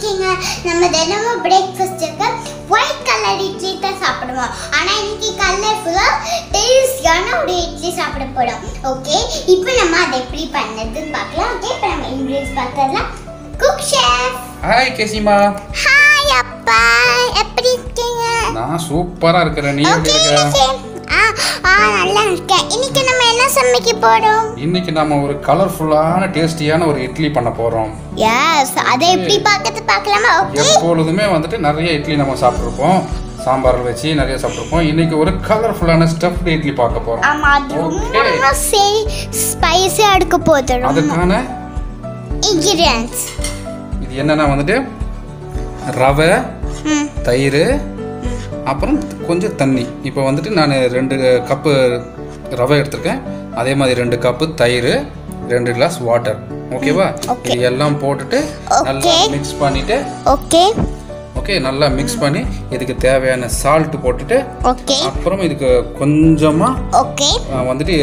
இருக்கீங்க நம்ம தினமும் பிரேக்ஃபாஸ்ட்டுக்கு ஒயிட் கலர் இட்லி தான் சாப்பிடுவோம் ஆனால் இன்னைக்கு கலர்ஃபுல்லாக டேஸ்டியான ஒரு இட்லி சாப்பிட போகிறோம் ஓகே இப்போ நம்ம அதை எப்படி பண்ணதுன்னு பார்க்கலாம் ஓகே இப்போ நம்ம இன்க்ரீடியன்ஸ் பார்த்துடலாம் குக் ஷெஃப் ஹாய் கேசிமா ஹாய் அப்பா எப்படி இருக்கீங்க நான் சூப்பரா இருக்கிறேன் நீ எப்படி ஓகே இருக்க ஆ ஆ நல்லா இருக்கேன் இன்னைக்கு நம்ம என்ன சமைக்க போறோம் இன்னைக்கு நம்ம ஒரு கலர்ஃபுல்லான டேஸ்டியான ஒரு இட்லி பண்ண போறோம் எஸ் அதை எப்படி பார்க்கறது பார்க்கலாமா ஓகே எப்பொழுதுமே வந்துட்டு நிறைய இட்லி நம்ம சாப்பிட்ருப்போம் சாம்பார் வச்சு நிறைய சாப்பிட்ருப்போம் இன்னைக்கு ஒரு கலர்ஃபுல்லான ஸ்டஃப்டு இட்லி பார்க்க போறோம் ஆமா அது ரொம்ப Okay. ரொம்ப ஸ்பைசியா இருக்க போகுது ரொம்ப அதுக்கான இன்கிரியன்ஸ் இது என்னன்னா வந்துட்டு ரவை ம் தயிர் அப்புறம் கொஞ்சம் தண்ணி இப்போ வந்துட்டு நான் ரெண்டு கப்பு ரவை எடுத்திருக்கேன் அதே மாதிரி ரெண்டு கப்பு தயிர் ரெண்டு கிளாஸ் வாட்டர் ஓகேவா Okay. இது எல்லாம் போட்டுட்டு நல்லா Okay. மிக்ஸ் பண்ணிட்டு ஓகே ஓகே நல்லா மிக்ஸ் பண்ணி இதுக்கு தேவையான சால்ட் போட்டுட்டு ஓகே அப்புறம் இதுக்கு கொஞ்சமாக ஓகே வந்துட்டு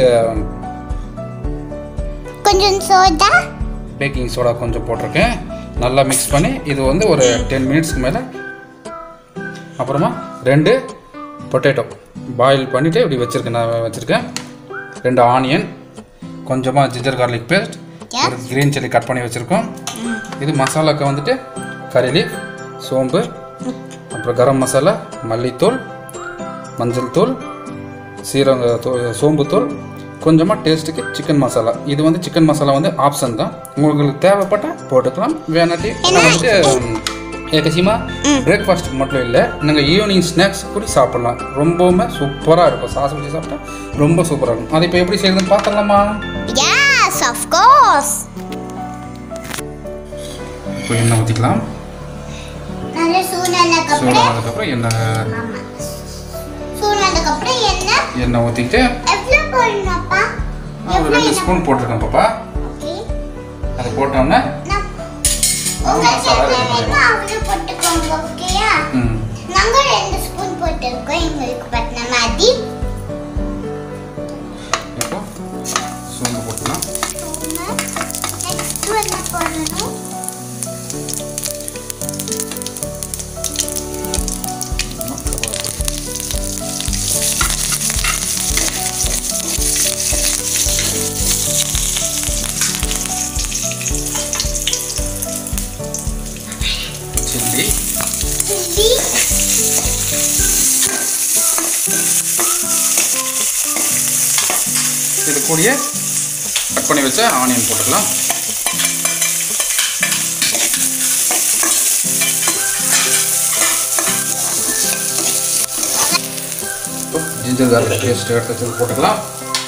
கொஞ்சம் சோடா பேக்கிங் சோடா கொஞ்சம் போட்டிருக்கேன் நல்லா மிக்ஸ் பண்ணி இது வந்து ஒரு டென் மினிட்ஸ்க்கு மேலே அப்புறமா ரெண்டு பொட்டேட்டோ பாயில் பண்ணிவிட்டு இப்படி வச்சுருக்கேன் நான் வச்சுருக்கேன் ரெண்டு ஆனியன் கொஞ்சமாக ஜிஞ்சர் கார்லிக் பேஸ்ட் ஒரு கிரீன் சில்லி கட் பண்ணி வச்சுருக்கோம் இது மசாலாக்கு வந்துட்டு கறி லீஃப் சோம்பு அப்புறம் கரம் மசாலா மல்லித்தூள் மஞ்சள் தூள் சீரக தூள் சோம்புத்தூள் கொஞ்சமாக டேஸ்ட்டுக்கு சிக்கன் மசாலா இது வந்து சிக்கன் மசாலா வந்து ஆப்ஷன் தான் உங்களுக்கு தேவைப்பட்டால் போட்டுக்கலாம் வேணாட்டி நம்ம வந்துட்டு ஏகசியமா பிரேக்ஃபாஸ்ட்டுக்கு மட்டும் இல்லை நீங்கள் ஈவினிங் ஸ்நாக்ஸ் கூட சாப்பிட்லாம் ரொம்பவுமே சூப்பராக இருக்கும் சாஸ் வச்சு சாப்பிட்டா ரொம்ப சூப்பராக இருக்கும் அது இப்போ எப்படி செய்யுதுன்னு பார்த்துடலாமா எஸ் ஆஃப் கோர்ஸ் இப்போ எண்ணெய் ஊற்றிக்கலாம் நல்ல சூடானதுக்கு அப்புறம் சூடானதுக்கப்புறம் எண்ணெய் சூடானதுக்கு அப்புறம் என்ன எண்ணெய் ஊற்றிட்டு எவ்வளவு போடணும்ப்பா ஒரு ரெண்டு ஸ்பூன் போட்டிருக்கேன் பாப்பா ஓகே அதை போட்டோன்னே நான் நம்ம உங்களுக்கு மசாலா எவ்வளவு ரெடி வேணுமோ அவ்வளவு போட்டுக்கோங்க ஓகேயா ம் நாங்க ரெண்டு ஸ்பூன் போட்டிருக்கோம் எங்களுக்கு பத்தின மாதிரி இப்போ சோம்பு போட்டுக்கலாம் நெக்ஸ்ட் என்ன போடணும் சில்லி சில்லி இது கூடயே கட் பண்ணி வச்ச ஆனியன் போட்டுக்கலாம் இப்போ ஜிஞ்சர் கார்லிக் பேஸ்ட் எடுத்து வச்சது போட்டுக்கலாம்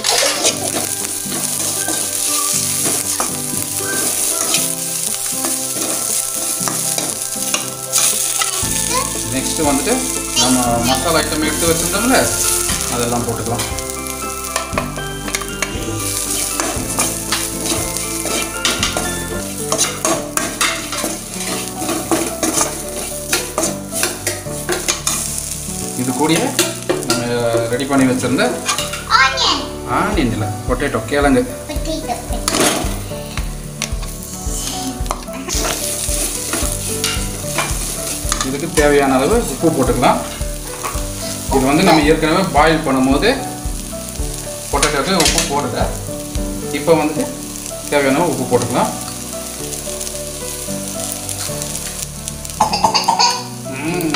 நெக்ஸ்ட் வந்துட்டு நம்ம மசாலா ஐட்டம் எடுத்து வச்சிருந்தோம்ல அதெல்லாம் போட்டுக்கலாம் இது கூடயே நம்ம ரெடி பண்ணி வச்சிருந்த ஆனியன் ஆனியன் இல்லை பொட்டேட்டோ கிழங்கு பொட்டேட்டோ இதுக்கு தேவையான அளவு உப்பு போட்டுக்கலாம் இது வந்து நம்ம ஏற்கனவே பாயில் பண்ணும்போது பொட்டேட்டோக்கு உப்பு போடல இப்போ வந்து தேவையான அளவு உப்பு போட்டுக்கலாம் ம்,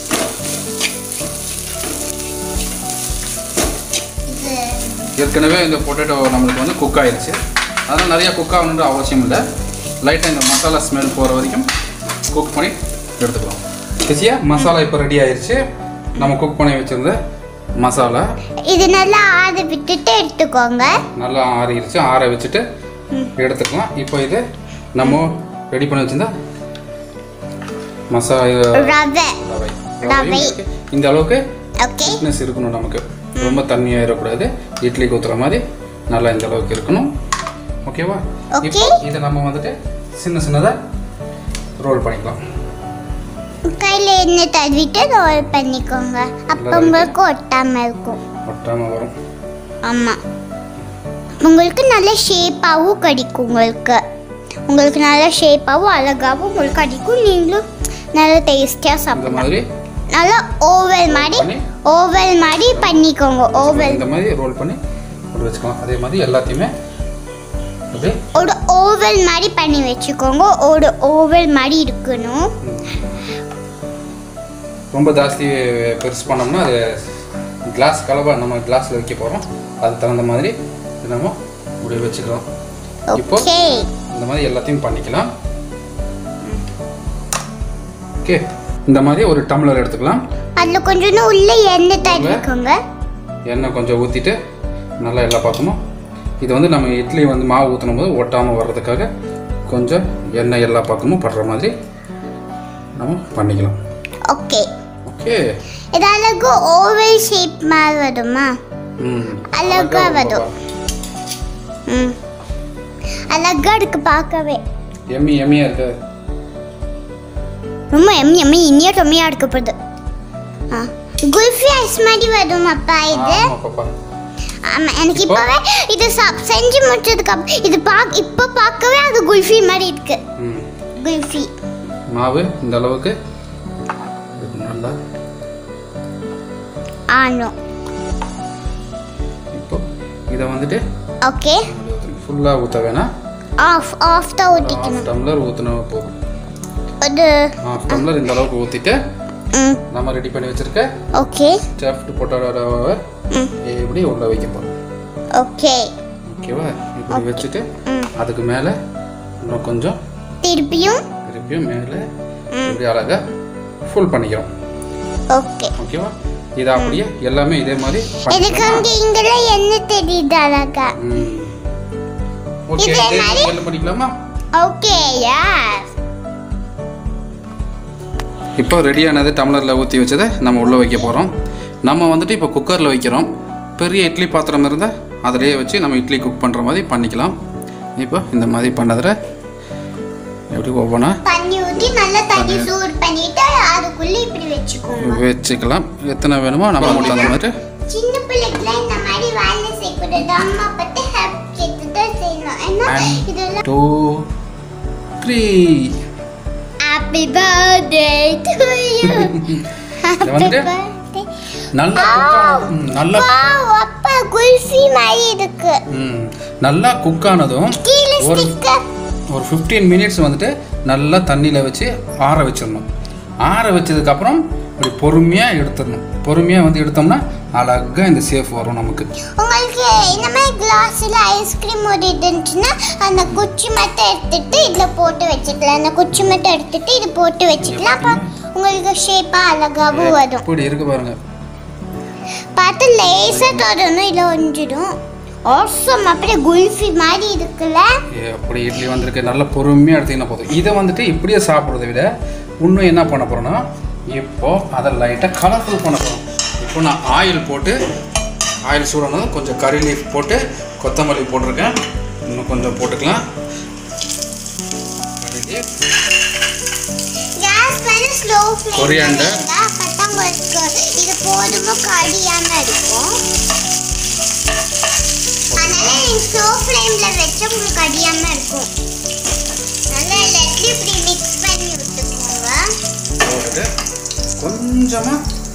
இது ஏற்கனவே இந்த பொட்டேட்டோ நம்மளுக்கு வந்து குக் ஆயிருச்சு அதனால் நிறைய குக் ஆகணுன்ற அவசியம் இல்லை லைட்டாக இந்த மசாலா ஸ்மெல் போகிற வரைக்கும் குக் பண்ணி எடுத்துக்கலாம் ஈஸியா மசாலா இப்போ ரெடி ஆயிருச்சு நம்ம குக் பண்ணி வச்சுருந்த மசாலா இது நல்லா ஆற விட்டுட்டு எடுத்துக்கோங்க நல்லா ஆறிடுச்சு ஆற வச்சுட்டு எடுத்துக்கலாம் இப்போ இது நம்ம ரெடி பண்ணி வச்சிருந்த மசாலா ரவை ரவை ரவை. ரவை இந்த அளவுக்கு ஓகே திக்னஸ் இருக்கணும் நமக்கு ரொம்ப தண்ணியாயிடக்கூடாது இட்லிக்கு ஊற்றுற மாதிரி நல்லா இந்த அளவுக்கு இருக்கணும் ஓகேவா Okay. இப்போ இதை நம்ம வந்துட்டு சின்ன சின்னதாக ரோல் பண்ணிக்கலாம் கையில் எண்ணெய் தடவிட்டு ரோல் பண்ணிக்கோங்க அப்போ உங்களுக்கு ஒட்டாமல் இருக்கும் ஒட்டாமல் வரும் ஆமாம் உங்களுக்கு நல்ல ஷேப்பாகவும் கிடைக்கும் உங்களுக்கு உங்களுக்கு நல்லா ஷேப்பாகவும் அழகாகவும் உங்களுக்கு அடிக்கும் நீங்களும் நல்லா டேஸ்டியாக இந்த சாப்பிடலாம் மாதிரி நல்லா ஓவல் மாதிரி பண்ணி ஓவல் மாதிரி பண்ணிக்கோங்க ஓவல் இந்த மாதிரி ரோல் பண்ணி அப்படி வச்சுக்கலாம் அதே மாதிரி எல்லாத்தையுமே அப்படியே ஒரு ஓவல் மாதிரி பண்ணி வச்சுக்கோங்க ஒரு ஓவல் மாதிரி இருக்கணும் ரொம்ப ஜாஸ்தி பெருசு பண்ணோம்னா அது கிளாஸ் கலவை நம்ம கிளாஸில் வைக்க போகிறோம் அதுக்கு தகுந்த மாதிரி நம்ம இப்படி வச்சுக்கலாம் இப்போ ஓகே இந்த மாதிரி எல்லாத்தையும் பண்ணிக்கலாம் ஓகே இந்த மாதிரி ஒரு டம்ளர் எடுத்துக்கலாம் அதில் கொஞ்சம் உள்ள எண்ணெய் தட்டிக்கோங்க எண்ணெய் கொஞ்சம் ஊற்றிட்டு நல்லா எல்லா பக்கமும் இது வந்து நம்ம இட்லி வந்து மாவு ஊற்றணும் போது ஒட்டாமல் வர்றதுக்காக கொஞ்சம் எண்ணெய் எல்லா பக்கமும் படுற மாதிரி நம்ம பண்ணிக்கலாம் ஓகே ஓகே இது அழகு ஓவல் ஷேப் மாதிரி வருமா ம் அழகா வரும். ம் அழகா இருக்கு பார்க்கவே எம்மி எம்மியாக இருக்கு ரொம்ப எம்மி எம்மி இனியும் ரொம்பயா இருக்க போகுது ஆ குல்ஃபி ஐஸ் மாதிரி வரும் அப்பா இது ஆமாம் பாப்பா ஆமா எனக்கு இப்போ? இப்போவே இது சாப் செஞ்சு முடிச்சதுக்கு அப்புறம் இது பாக் இப்போ பார்க்கவே அது குல்ஃபி மாதிரி இருக்கு ம் குல்ஃபி மாவு இந்த அளவுக்கு இது நல்லா ஆனோ இப்போ இதை வந்துட்டு ஓகே ஃபுல்லாக ஊற்ற வேணாம் ஆஃப் ஆஃப் தான் ஹாஃப் ஊற்றிக்கணும் டம்ளர் ஊற்றினா போதும் அது ஹாஃப் டம்ளர் இந்த அளவுக்கு ஊற்றிட்டு ம் நம்ம ரெடி பண்ணி வச்சிருக்க ஓகே ஸ்டஃப்டு பொட்டோவை ம் இப்படி உள்ள வைக்க போகிறோம் ஓகே ஓகேவா இப்படி வச்சுட்டு ம் அதுக்கு மேலே இன்னும் கொஞ்சம் திருப்பியும் திருப்பியும் மேலே இப்படி அழகாக ஃபுல் பண்ணிக்கிறோம் ஓகே ஓகேவா இது அப்படியே எல்லாமே இதே மாதிரி எனக்கு பண்ணிக்கலாமா? அங்கே இங்கெல்லாம் என்ன தெரியுது அழகா ம் ஓகே இதே இதே மாதிரி? மாதிரி பண்ணிக்கலாமா ஓகே யாஸ் இப்போ ரெடியானது டம்ளரில் ஊற்றி வச்சதை நம்ம உள்ளே வைக்க போகிறோம் நம்ம வந்துட்டு இப்போ குக்கரில் வைக்கிறோம் பெரிய இட்லி பாத்திரம் இருந்தால் அதிலேயே வச்சு நம்ம இட்லி குக் பண்ணுற மாதிரி பண்ணிக்கலாம் இப்போ இந்த மாதிரி பண்ணதில் எப்படி ஒவ்வொன்றா தண்ணி ஊற்றி நல்லா தண்ணி சூடு பண்ணிட்டு அதுக்குள்ள இப்படி வச்சுக்கோங்க வச்சுக்கலாம் எத்தனை வேணுமோ நம்ம மட்டும் அந்த மாதிரி சின்ன பிள்ளைக்குலாம் இந்த மாதிரி வேலை செய்யக்கூடாது அம்மா பத்தி ஹெல்ப் கேட்டு தான் செய்யணும் ஏன்னா One. இதெல்லாம் two three happy birthday to you happy வந்துட்டு? பர்த்டே நல்லா cook ஆன- ம், நல்லா வாவ் அப்பா குல்ஃபி மாதிரி இருக்கு ம், நல்லா குக் ஆனதும் கீழே ஒரு ஸ்டிக்கர் ஒரு ஃபிஃப்டீன் மினிட்ஸ் வந்துட்டு நல்லா தண்ணியில் வச்சு ஆற வச்சிடணும் ஆற வச்சதுக்கப்புறம் இப்படி பொறுமையாக எடுத்துடணும் பொறுமையாக வந்து எடுத்தோம்னா அழகாக இந்த சேஃப் வரும் நமக்கு உங்களுக்கு இந்த மாதிரி கிளாஸில் ஐஸ்கிரீம் ஒரு இது இருந்துச்சுன்னா அந்த குச்சி மட்டும் எடுத்துட்டு இதில் போட்டு வச்சுக்கலாம் அந்த குச்சி மட்டும் எடுத்துட்டு இது போட்டு வச்சுக்கலாம் அப்போ உங்களுக்கு ஷேப்பாக அழகாகவும் வரும் இப்படி இருக்கு பாருங்க பார்த்து லேசாக தொடணும் இல்லை ஒஞ்சிடும் ஆசம் அப்படியே குல்ஃபி மாதிரி இருக்குல்ல ஏ, அப்படி இட்லி வந்திருக்கு நல்லா பொறுமையாக எடுத்தீங்கன்னா போதும் இதை வந்துட்டு இப்படியே சாப்பிட்றத விட இன்னும் என்ன பண்ண போகிறோன்னா இப்போ அதை லைட்டாக கலர்ஃபுல் பண்ண போகிறோம் இப்போ நான் ஆயில் போட்டு ஆயில் சூடானதும் கொஞ்சம் கறி லீஃப் போட்டு கொத்தமல்லி போட்டிருக்கேன் இன்னும் கொஞ்சம் போட்டுக்கலாம் கறி leaf. கேஸ் வந்து ஸ்லோ ஃப்ளேம் Coriander. அப்பதான் உங்களுக்கு இது போதுமோ கடியாம இருக்கும் அதனால நீங்க ஸ்லோ ஃப்ளேம்ல வச்சா உங்களுக்கு கடியாம இருக்கும் நல்லா எல்லாத்தையும் இப்படி மிக்ஸ் பண்ணி விட்டுக்கோங்க போட்டுட்டு கொஞ்சமாக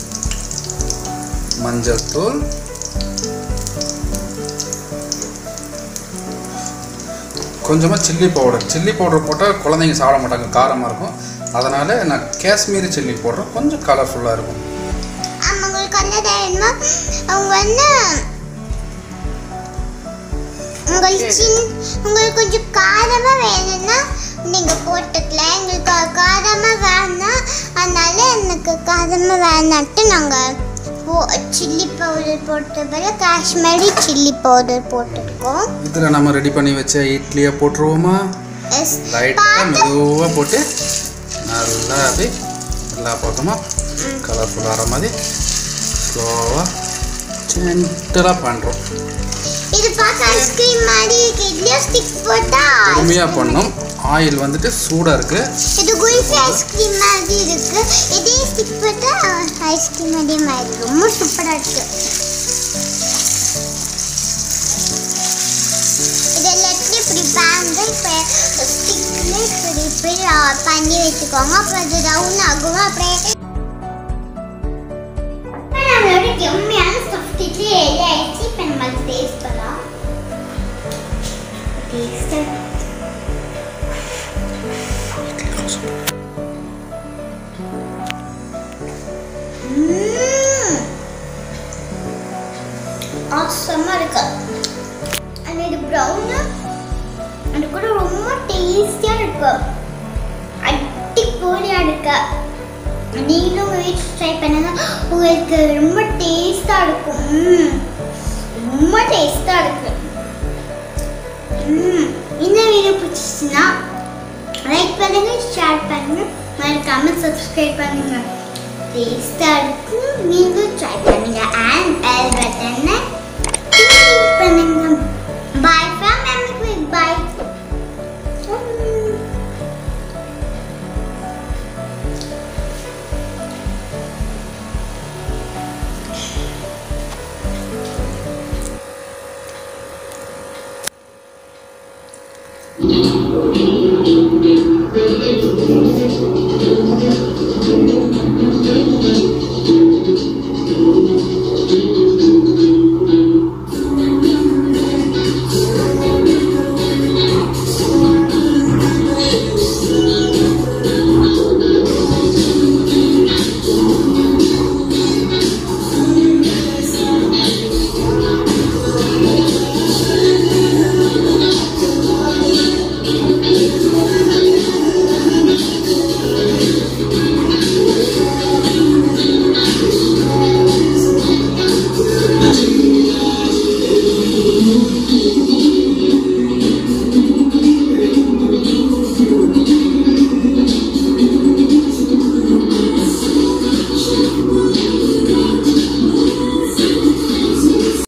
மஞ்சள் தூள் கொஞ்சமாக சில்லி பவுடர் சில்லி பவுடர் போட்டால் குழந்தைங்க சாப்பிட மாட்டாங்க காரமாக இருக்கும் அதனால் நான் காஷ்மீரி சில்லி போடுறேன் கொஞ்சம் கலர்ஃபுல்லாக இருக்கும் ஆமா உங்களுக்கு என்ன வேணுமோ அவங்க வந்து உங்களுக்கு சின் உங்களுக்கு கொஞ்சம் காரமா வேணும்னா நீங்க போட்டுக்கலாம் எங்களுக்கு கா- காரமா வேணாம் அதனால எனக்கு காரமா வேணான்ட்டு நாங்க சில்லி பவுடர் போட்ட பிறகு காஷ்மீரி சில்லி பவுடர் போட்டிருக்கோம் இதில் நம்ம ரெடி பண்ணி வச்ச இட்லியை போட்டுருவோமா எஸ் லைட்டாக மெதுவாக போட்டு நல்லா அப்படியே எல்லா பக்கமும் கலர்ஃபுல் ஆகிற மாதிரி ஸ்லோவாக ஜென்டலாக பண்ணுறோம் இது பார்க்க ஐஸ்கிரீம் மாதிரி இருக்கு இதுலயும் ஸ்டிக் போட்டா பொறுமையாக பண்ணோம் ஆயில் வந்துட்டு சூடாக இருக்குது இது குல்ஃபி ஐஸ்கிரீம் மாதிரி இருக்கு இதே ஸ்டிக் போட்டா ஐஸ்கிரீம் அதே மாதிரி ரொம்ப சூப்பரா இருக்கு இது எல்லாத்தையும் இப்படி பேங்க இப்போ ra- பண்ணி வச்சுக்கோங்க அப்புறம் அது ரவுண்ட் ஆகும் அப்படியே இப்போ நம்மளோட எம்மையான ஸ்டஃப் இட்லி ரெடி ஆயிடுச்சு இப்போ நம்ம அது டேஸ்ட் பண்ணலாம் டேஸ்ட் ஆசமாக இருக்கு அந்த இது ப்ரௌனு அது கூட ரொம்ப டேஸ்டியாக இருக்கு அடிப்பொலியாக இருக்கு நீங்களும் உங்கள் வீட்டில் ட்ரை பண்ணுங்க உங்களுக்கு ரொம்ப டேஸ்ட்டாக இருக்கும் ம். ரொம்ப டேஸ்ட்டாக இருக்கு ம். இந்த வீடியோ பிடிச்சிச்சுன்னா லைக் பண்ணுங்க ஷேர் பண்ணுங்க மறக்காம சப்ஸ்கிரைப் பண்ணுங்க டேஸ்டாக இருக்கும் நீங்களும் ட்ரை பண்ணுங்க அண்ட் பெல் பட்டனை கிளிக் பண்ணுங்க பாய் ஃப்ரம் எம்க்கு பாய் Thank you.